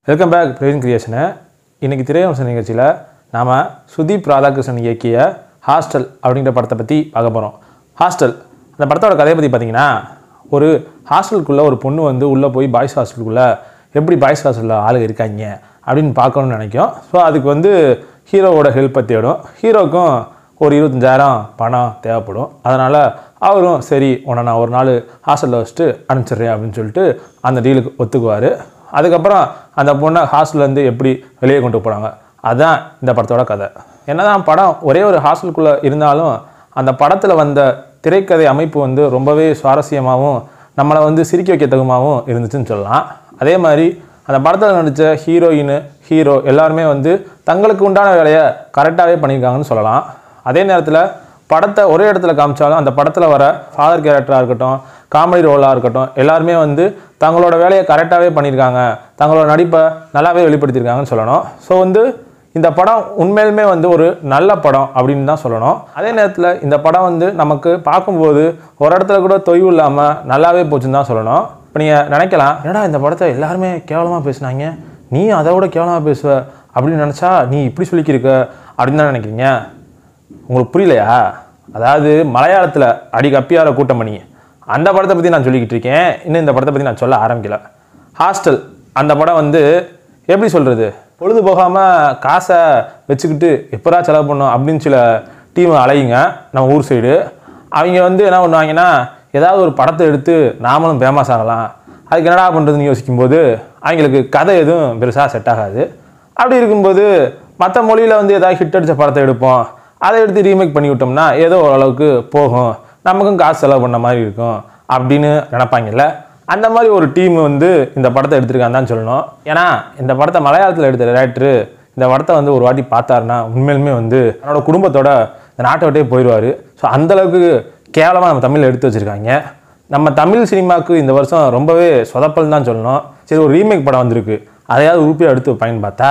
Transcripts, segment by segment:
welcome back Praveen creation இன்றைக்கி திரையம்ச நிகழ்ச்சியில் நாம் சுதீப் ராதாகிருஷ்ணன் இயக்கிய ஹாஸ்டல் அப்படிங்கிற படத்தை பற்றி பார்க்க போகிறோம் ஹாஸ்டல் அந்த படத்தோட கதையை பற்றி பார்த்தீங்கன்னா ஒரு ஹாஸ்டலுக்குள்ளே ஒரு பொண்ணு வந்து உள்ளே போய் பாய்ஸ் ஹாஸ்டலுக்குள்ளே எப்படி பாய்ஸ் ஹாஸ்டலில் ஆளுங்க இருக்காங்க அப்படின்னு பார்க்கணும்னு நினைக்கும் ஸோ அதுக்கு வந்து ஹீரோவோட ஹெல்ப்பை தேடும் ஹீரோக்கும் ஒரு இருபத்தஞ்சாயிரம் பணம் தேவைப்படும் அதனால் அவரும் சரி உன்னை நான் ஒரு நாள் ஹாஸ்டலில் வச்சுட்டு அனுப்பிச்சிடுறேன் அப்படின்னு சொல்லிட்டு அந்த டீலுக்கு ஒத்துக்குவார் அதுக்கப்புறம் அந்த பொண்ணை ஹாஸ்டல்லேருந்து எப்படி வெளியே கொண்டு போகிறாங்க அதுதான் இந்த படத்தோட கதை என்னதான் படம் ஒரே ஒரு ஹாஸ்டலுக்குள்ளே இருந்தாலும் அந்த படத்தில் வந்த திரைக்கதை அமைப்பு வந்து ரொம்பவே சுவாரஸ்யமாகவும் நம்மளை வந்து சிரிக்க வைக்கத்தகுமாகவும் இருந்துச்சுன்னு சொல்லலாம் அதே மாதிரி அந்த படத்தில் நடித்த ஹீரோயின் ஹீரோ எல்லாருமே வந்து தங்களுக்கு உண்டான வேலையை கரெக்டாகவே பண்ணியிருக்காங்கன்னு சொல்லலாம் அதே நேரத்தில் படத்தை ஒரே இடத்துல காமிச்சாலும் அந்த படத்தில் வர ஃபாதர் கேரக்டராக இருக்கட்டும் காமெடி ரோலாக இருக்கட்டும் எல்லாருமே வந்து தங்களோட வேலையை கரெக்டாகவே பண்ணியிருக்காங்க தங்களோட நடிப்பை நல்லாவே வெளிப்படுத்தியிருக்காங்கன்னு சொல்லணும் ஸோ வந்து இந்த படம் உண்மையிலுமே வந்து ஒரு நல்ல படம் அப்படின்னு தான் சொல்லணும் அதே நேரத்தில் இந்த படம் வந்து நமக்கு பார்க்கும்போது ஒரு இடத்துல கூட தொய்வு இல்லாமல் நல்லாவே போச்சுன்னு தான் சொல்லணும் இப்போ நீங்கள் நினைக்கலாம் என்னடா இந்த படத்தை எல்லாருமே கேவலமாக பேசுனாங்க நீ அதை விட கேவலமாக பேசுவ அப்படின்னு நினச்சா நீ இப்படி சொல்லிக்கிருக்க அப்படின்னு தான் நினைக்கிறீங்க உங்களுக்கு புரியலையா அதாவது மலையாளத்தில் அடி கப்பியார கூட்டமணி அந்த படத்தை பற்றி நான் சொல்லிக்கிட்டு இருக்கேன் இன்னும் இந்த படத்தை பற்றி நான் சொல்ல ஆரம்பிக்கல ஹாஸ்டல் அந்த படம் வந்து எப்படி சொல்கிறது பொழுது போகாமல் காசை வச்சுக்கிட்டு எப்படா செலவு பண்ணோம் அப்படின்னு சில டீம் அலையுங்க நம்ம ஊர் சைடு அவங்க வந்து என்ன பண்ணுவாங்கன்னா ஏதாவது ஒரு படத்தை எடுத்து நாமளும் ஃபேமஸ் ஆகலாம் அதுக்கு என்னடா பண்ணுறதுன்னு யோசிக்கும்போது அவங்களுக்கு கதை எதுவும் பெருசாக செட் ஆகாது அப்படி இருக்கும்போது மற்ற மொழியில் வந்து ஏதாவது ஹிட் அடித்த படத்தை எடுப்போம் அதை எடுத்து ரீமேக் பண்ணி விட்டோம்னா ஏதோ ஓரளவுக்கு போகும் நமக்கும் காசு செலவு பண்ண மாதிரி இருக்கும் அப்படின்னு நினைப்பாங்கல்ல அந்த மாதிரி ஒரு டீம் வந்து இந்த படத்தை எடுத்திருக்கான்னு தான் சொல்லணும் ஏன்னா இந்த படத்தை மலையாளத்தில் எடுத்த டேரக்டரு இந்த படத்தை வந்து ஒரு வாட்டி பார்த்தாருன்னா உண்மையிலுமே வந்து தன்னோட குடும்பத்தோட இந்த நாட்டை விட்டே போயிடுவார் ஸோ அந்தளவுக்கு கேவலமாக நம்ம தமிழில் எடுத்து வச்சுருக்காங்க நம்ம தமிழ் சினிமாவுக்கு இந்த வருஷம் ரொம்பவே சொதப்பல் தான் சொல்லணும் சரி ஒரு ரீமேக் படம் வந்திருக்கு அதையாவது உருப்பியாக எடுத்து பயன் பார்த்தா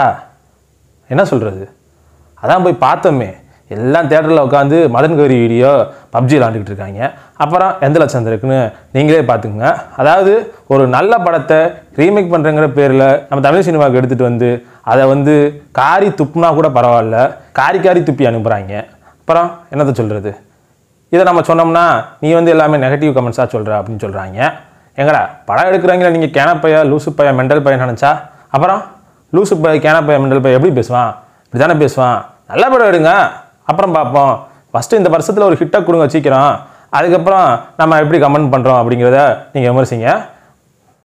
என்ன சொல்கிறது அதான் போய் பார்த்தோமே எல்லாம் தேட்டரில் உட்காந்து மதன் கௌரி வீடியோ பப்ஜி விளாண்டுக்கிட்டு இருக்காங்க அப்புறம் எந்த லட்சம் இருக்குன்னு நீங்களே பார்த்துக்குங்க அதாவது ஒரு நல்ல படத்தை ரீமேக் பண்ணுறங்கிற பேரில் நம்ம தமிழ் சினிமாவுக்கு எடுத்துகிட்டு வந்து அதை வந்து காரி துப்புனா கூட பரவாயில்ல காரி காரி துப்பி அனுப்புகிறாங்க அப்புறம் என்னத்தை சொல்கிறது இதை நம்ம சொன்னோம்னா நீ வந்து எல்லாமே நெகட்டிவ் கமெண்ட்ஸாக சொல்கிற அப்படின்னு சொல்கிறாங்க எங்கடா படம் எடுக்கிறாங்களே நீங்கள் கேனப்பையா லூசு பையா மெண்டல் பையன் நினச்சா அப்புறம் லூசு பைய கேனப்பையா மெண்டல் பைய எப்படி பேசுவான் இப்படி தானே பேசுவான் நல்ல படம் எடுங்க அப்புறம் பார்ப்போம் ஃபஸ்ட்டு இந்த வருஷத்தில் ஒரு ஹிட்டை கொடுங்க சீக்கிரம் அதுக்கப்புறம் நம்ம எப்படி கமெண்ட் பண்ணுறோம் அப்படிங்கிறத நீங்கள் விமர்சிங்க